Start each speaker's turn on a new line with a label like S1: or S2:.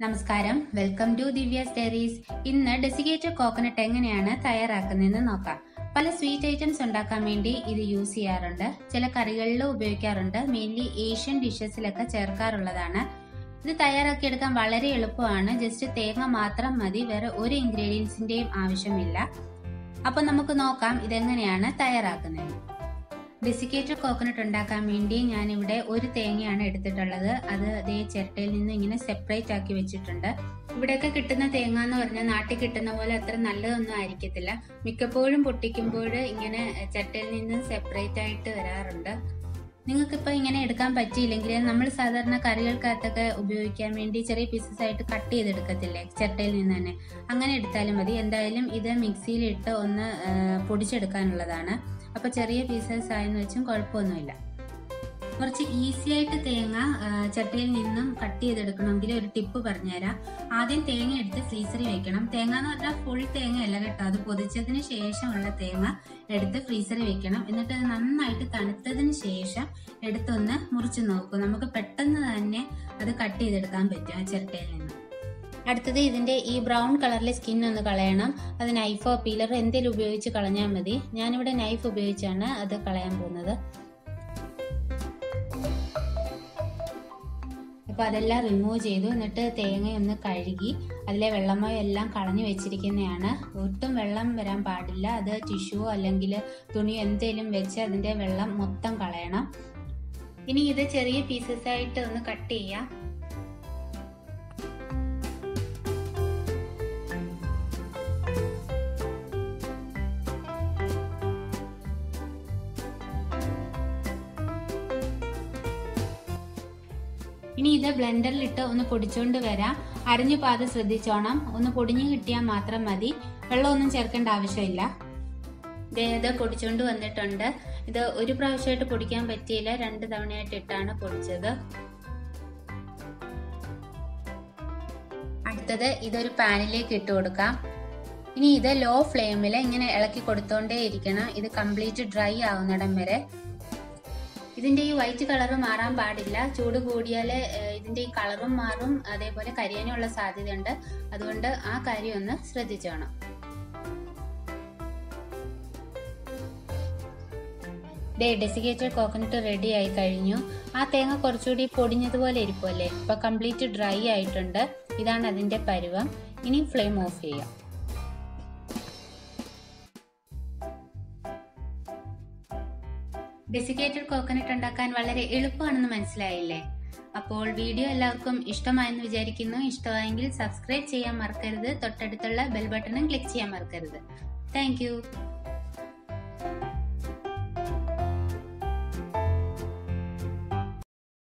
S1: നമസ്കാരം welcome to Divya's diaries ഇന്ന് desiccated coconut എങ്ങനെയാണ് തയ്യാറാക്കുന്നതെന്ന് നോക്കാം പല സ്വീറ്റ് ഐറ്റംസ് ഉണ്ടാക്കാൻ വേണ്ടി ഇത് യൂസ് ചെയ്യാറുണ്ട് ചില കറികളിലും ഉപയോഗിക്കാറുണ്ട് മെയിൻലി ഏഷ്യൻ ഡിഷസിലൊക്കെ ചേർക്കാറുള്ളതാണ് ഇത് തയ്യാറാക്കിയെടുക്കാൻ വളരെ എളുപ്പമാണ് ജസ്റ്റ് തേങ്ങ മാത്രം മതി വേറെ ഒരു ഇൻഗ്രീഡിയൻസിന്റെയും ആവശ്യമില്ല അപ്പൊ നമുക്ക് നോക്കാം ഇതെങ്ങനെയാണ് തയ്യാറാക്കുന്നത് ഡെസിക്കേറ്റഡ് കോക്കനട്ട് ഉണ്ടാക്കാൻ വേണ്ടി ഞാനിവിടെ ഒരു തേങ്ങയാണ് എടുത്തിട്ടുള്ളത് അത് ദേ ചിരട്ടയിൽ നിന്ന് ഇങ്ങനെ സെപ്പറേറ്റ് ആക്കി വെച്ചിട്ടുണ്ട് ഇവിടെയൊക്കെ കിട്ടുന്ന തേങ്ങ എന്ന് പറഞ്ഞാൽ നാട്ടിൽ കിട്ടുന്ന പോലെ അത്ര നല്ലതൊന്നും ആയിരിക്കത്തില്ല മിക്കപ്പോഴും പൊട്ടിക്കുമ്പോൾ ഇങ്ങനെ ചിരട്ടയിൽ നിന്ന് സെപ്പറേറ്റ് ആയിട്ട് വരാറുണ്ട് നിങ്ങൾക്കിപ്പോൾ ഇങ്ങനെ എടുക്കാൻ പറ്റിയില്ലെങ്കിൽ നമ്മൾ സാധാരണ കറികൾക്കകത്തൊക്കെ ഉപയോഗിക്കാൻ വേണ്ടി ചെറിയ പീസസ് ആയിട്ട് കട്ട് ചെയ്തെടുക്കത്തില്ലേ ചിരട്ടയിൽ നിന്ന് തന്നെ അങ്ങനെ എടുത്താലും മതി എന്തായാലും ഇത് മിക്സിയിലിട്ട് ഒന്ന് ആ, പൊടിച്ചെടുക്കാനുള്ളതാണ് അപ്പോൾ ചെറിയ പീസസ് ആയെന്ന് വെച്ചും കുഴപ്പമൊന്നുമില്ല കുറച്ച് ഈസി ആയിട്ട് തേങ്ങ ആ, ചട്ടിയിൽ നിന്നും കട്ട് ചെയ്തെടുക്കണമെങ്കിൽ ഒരു ടിപ്പ് പറഞ്ഞുതരാം ആദ്യം തേങ്ങ എടുത്ത് ഫ്രീസറിൽ വെക്കണം തേങ്ങ എന്ന് പറഞ്ഞാൽ ഫുൾ തേങ്ങ അല്ല കേട്ടോ അത് പൊതിച്ചതിന് ശേഷമുള്ള തേങ്ങ എടുത്ത് ഫ്രീസറിൽ വെക്കണം എന്നിട്ട് അത് നന്നായിട്ട് തണുത്തതിന് ശേഷം എടുത്തൊന്ന് മുറിച്ച് നോക്കും നമുക്ക് പെട്ടെന്ന് തന്നെ അത് കട്ട് ചെയ്തെടുക്കാൻ പറ്റും ആ ചിരട്ടയിൽ നിന്ന് അടുത്തത് ഇതിന്റെ ഈ ബ്രൗൺ കളറിലെ സ്കിൻ ഒന്ന് കളയണം അത് നൈഫോ പീലറോ എന്തെങ്കിലും ഉപയോഗിച്ച് കളഞ്ഞാൽ മതി ഞാനിവിടെ നൈഫ് ഉപയോഗിച്ചാണ് അത് കളയാൻ പോകുന്നത് അപ്പോൾ അതെല്ലാം റിമൂവ് ചെയ്തു എന്നിട്ട് തേങ്ങ ഒന്ന് കഴുകി അതിലെ വെള്ളമയോ എല്ലാം കളഞ്ഞു വെച്ചിരിക്കുന്നതാണ് ഒട്ടും വെള്ളം വരാൻ പാടില്ല അത് ടിഷ്യൂവോ അല്ലെങ്കിൽ തുണിയോ എന്തേലും വെച്ച് അതിന്റെ വെള്ളം മൊത്തം കളയണം ഇനി ഇത് ചെറിയ പീസസ് ആയിട്ട് ഒന്ന് കട്ട് ചെയ്യാം ഇനി ഇത് ബ്ലെൻഡറിലിട്ട് ഒന്ന് പൊടിച്ചുകൊണ്ട് വരാം അരഞ്ഞു പാത് ശ്രദ്ധിച്ചോണം ഒന്ന് പൊടിഞ്ഞു കിട്ടിയാൽ മാത്രം മതി വെള്ളമൊന്നും ചേർക്കേണ്ട ആവശ്യമില്ല ദേ ഇത് പൊടിച്ചുകൊണ്ട് വന്നിട്ടുണ്ട് ഇത് ഒരു പ്രാവശ്യമായിട്ട് പൊടിക്കാൻ പറ്റിയില്ല രണ്ട് തവണയായിട്ട് ഇട്ടാണ് പൊടിച്ചത് അടുത്തത് ഇതൊരു പാനിലേക്ക് ഇട്ട് കൊടുക്കാം ഇനി ഇത് ലോ ഫ്ലെയിമിൽ ഇങ്ങനെ ഇളക്കി കൊടുത്തോണ്ടേ ഇരിക്കണം ഇത് കംപ്ലീറ്റ് ഡ്രൈ ആവുന്നിടം വരെ ഇതിന്റെ ഈ വൈറ്റ് കളർ മാറാൻ പാടില്ല ചൂട് കൂടിയാൽ ഇതിന്റെ ഈ കളറും മാറും അതേപോലെ കരിയാനുള്ള സാധ്യതയുണ്ട് അതുകൊണ്ട് ആ കാര്യം ഒന്ന് ശ്രദ്ധിച്ചോണം ഡേ ഡെസിഗേറ്റഡ് കോക്കനട്ട് റെഡി ആയി കഴിഞ്ഞു ആ തേങ്ങ കുറച്ചുകൂടി പൊടിഞ്ഞതുപോലെ ഇരിക്കുമല്ലേ ഇപ്പൊ കംപ്ലീറ്റ് ഡ്രൈ ആയിട്ടുണ്ട് ഇതാണ് അതിന്റെ പരുവം ഇനി ഫ്ലെയിം ഓഫ് ചെയ്യാം ഡെസിക്കേറ്റഡ് കോക്കനട്ട് ഉണ്ടാക്കാൻ വളരെ എളുപ്പമാണെന്ന് മനസ്സിലായില്ലേ അപ്പോൾ വീഡിയോ എല്ലാവർക്കും ഇഷ്ടമായെന്ന് വിചാരിക്കുന്നു ഇഷ്ടമായെങ്കിൽ സബ്സ്ക്രൈബ് ചെയ്യാൻ മറക്കരുത് തൊട്ടടുത്തുള്ള ബെൽ ബട്ടണും ക്ലിക്ക് ചെയ്യാൻ മറക്കരുത് താങ്ക്